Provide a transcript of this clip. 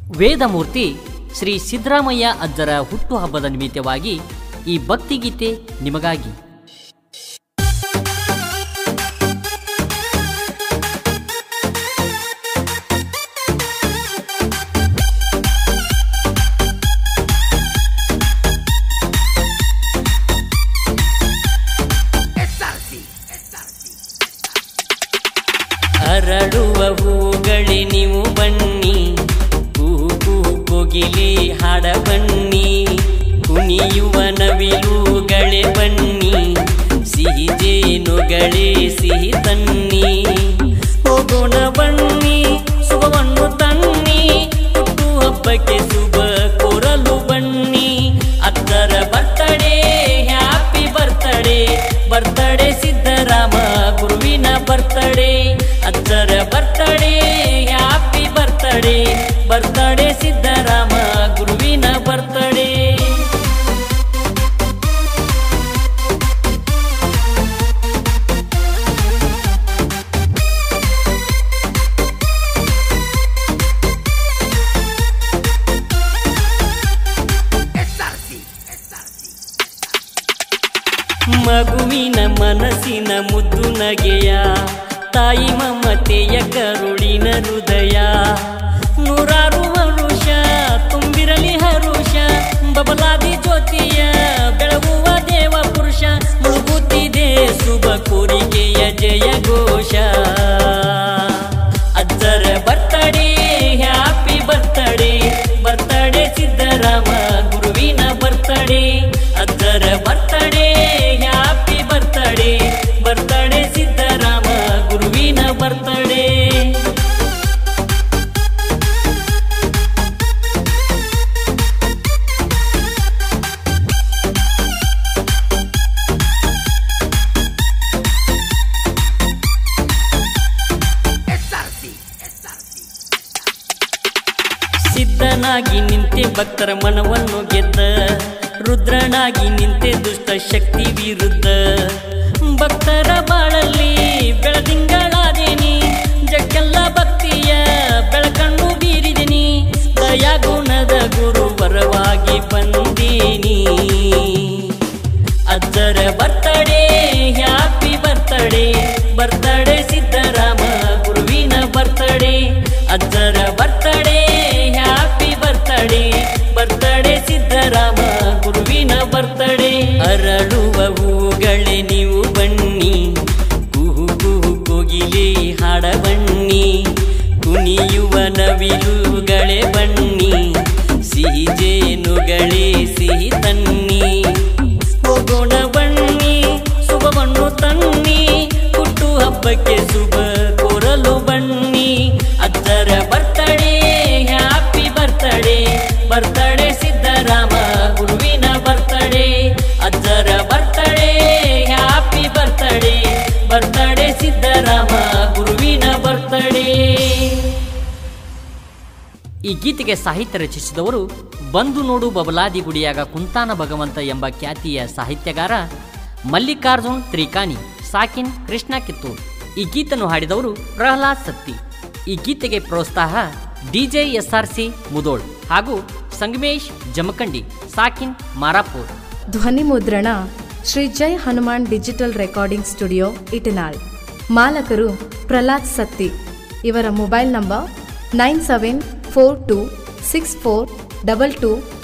ವೇದಮೂರ್ತಿ ಶ್ರೀ ಸಿದ್ದರಾಮಯ್ಯ ಅಜ್ಜರ ಹುಟ್ಟುಹಬ್ಬದ ನಿಮಿತ್ತವಾಗಿ ಈ ಭಕ್ತಿಗೀತೆ ನಿಮಗಾಗಿ ಅರಳುವ ಹೂಗಳೇ ನೀವು ಬನ್ನಿ ಕೂಗು ಕೋಗಿಲೆ ಹಾಡ ಬನ್ನಿ ಕುಣಿಯುವ ನವಿಲುಗಳೇ ಬನ್ನಿ ಸಿಹಿ ಜೇನುಗಳೇ ಸಿಹಿ ತನ್ನಿ ಹೋಗೋಣ ಬನ್ನಿ ಶುಭವನ್ನು ತನ್ನಿ ಹುಟ್ಟು ಹಬ್ಬಕ್ಕೆ ಶುಭ ಕೋರಲು ಬನ್ನಿ ಅತ್ತರ birthday happy birthday birthday Siddarama ಗುರುವಿನ ಬರ್ತಡೇ ಅತ್ತರ birthday happy birthday birthday Siddarama ಗುರುವಿನ ಬರ್ತಡೇ ಮಗುವಿನ ಮನಸ್ಸಿನ ಮುದ್ದು ನಗೆಯ ತಾಯಿ ಮಮತೆಯ ಕರುಳಿನ ಹೃದಯ ನೂರಾರು ವರುಷ ತುಂಬಿರಲಿ ಹರುಷ ಬಬಲಾದಿ ಜ್ಯೋತಿಯ ಬೆಳಗುವ ದೇವ ಪುರುಷ ಮುಳುಗುತ್ತಿದೆ ಶುಭ ಕೋರಿಕೆಯ ಜಯ ಘೋಷ ಅಜ್ಜರ birthday happy birthday birthday Siddarama ಗುರುವಿನ ಬರ್ತಡೇ ಅಜ್ಜರ birthday happy birthday birthday Siddarama ಗುರುವಿನ ಬರ್ತಡೇ ಸಿದ್ಧನಾಗಿ ನಿಂತೆ ಭಕ್ತರ ಮನವನ್ನು ಗೆದ್ದ ರುದ್ರನಾಗಿ ನಿಂತೆ ದುಷ್ಟ ಶಕ್ತಿ ವಿರುದ್ಧ ಭಕ್ತರ ಬಾಳಲ್ಲಿ ಬೆಳದಿಂಗಳಾದೇನಿ ಜಗ್ಗೆಲ್ಲ ಭಕ್ತಿಯ ಬೆಳಕನ್ನು ಬೀರಿದಿನಿ ದಯಾಗುಣದ ಗುರುವರವಾಗಿ ಬಂದೀನಿ ಅಜ್ಜರ birthday happy birthday birthday Siddarama ಗುರುವಿನ ಬರ್ತಡೇ ಅಜ್ಜರ birthday happy birthday birthday Siddarama ಗುರುವಿನ ಬರ್ತಡೇ ಅರಳುವ ಹೂಗಳೇ ನೀವು ಬನ್ನಿ ಕುಹು ಕುಹು ಕೋಗಿಲೆ ಹಾಡ ಬನ್ನಿ ಕುಣಿಯುವ ನವಿಲುಗಳೇ ಬನ್ನಿ ಸಿಹಿ ಜೇನುಗಳೇ ಸಿಹಿ ತನ್ನಿ ಹೋಗೋಣ ಬನ್ನಿ ಶುಭವನ್ನು ತನ್ನಿ ಹುಟ್ಟು ಹಬ್ಬಕ್ಕೆ ಶುಭ ಕೋರಲು ಬನ್ನಿ ಅಜ್ಜರ birthday happy birthday birthday Siddarama ಗುರುವಿನ ಬರ್ತಡೇ ಅಜ್ಜರ birthday happy birthday birthday Siddarama ಗುರುವಿನ ಬರ್ತಡೇ ಈ ಗೀತೆಗೆ ಸಾಹಿತ್ಯ ರಚಿಸಿದವರು ಬಂದು ನೋಡು ಬಬಲಾದಿ ಗುಡಿಯಾಗ ಕುಂತಾನ ಭಗವಂತ ಎಂಬ ಖ್ಯಾತಿಯ ಸಾಹಿತ್ಯಗಾರ ಮಲ್ಲಿಕಾರ್ಜುನ್ ತ್ರಿಕಾನಿ ಸಾಕಿನ್ ಕೃಷ್ಣ ಕಿತ್ತೂರ್ ಈ ಗೀತನ್ನು ಹಾಡಿದವರು ಪ್ರಹ್ಲಾದ್ ಸತ್ತಿ ಈ ಗೀತೆಗೆ ಪ್ರೋತ್ಸಾಹ ಡಿಜೆ ಎಸ್ಆರ್ ಸಿ ಮುದೋಳ್ ಹಾಗೂ ಸಂಗಮೇಶ್ ಜಮಖಂಡಿ ಸಾಕಿನ್ ಮಾರಾಪುರ್ ಧ್ವನಿ ಮುದ್ರಣ Shri Jai Hanuman digital recording studio Itanal ಮಾಲಕರು ಪ್ರಹ್ಲಾದ್ ಸತ್ತಿ ಇವರ mobile number nine seven four two six four double to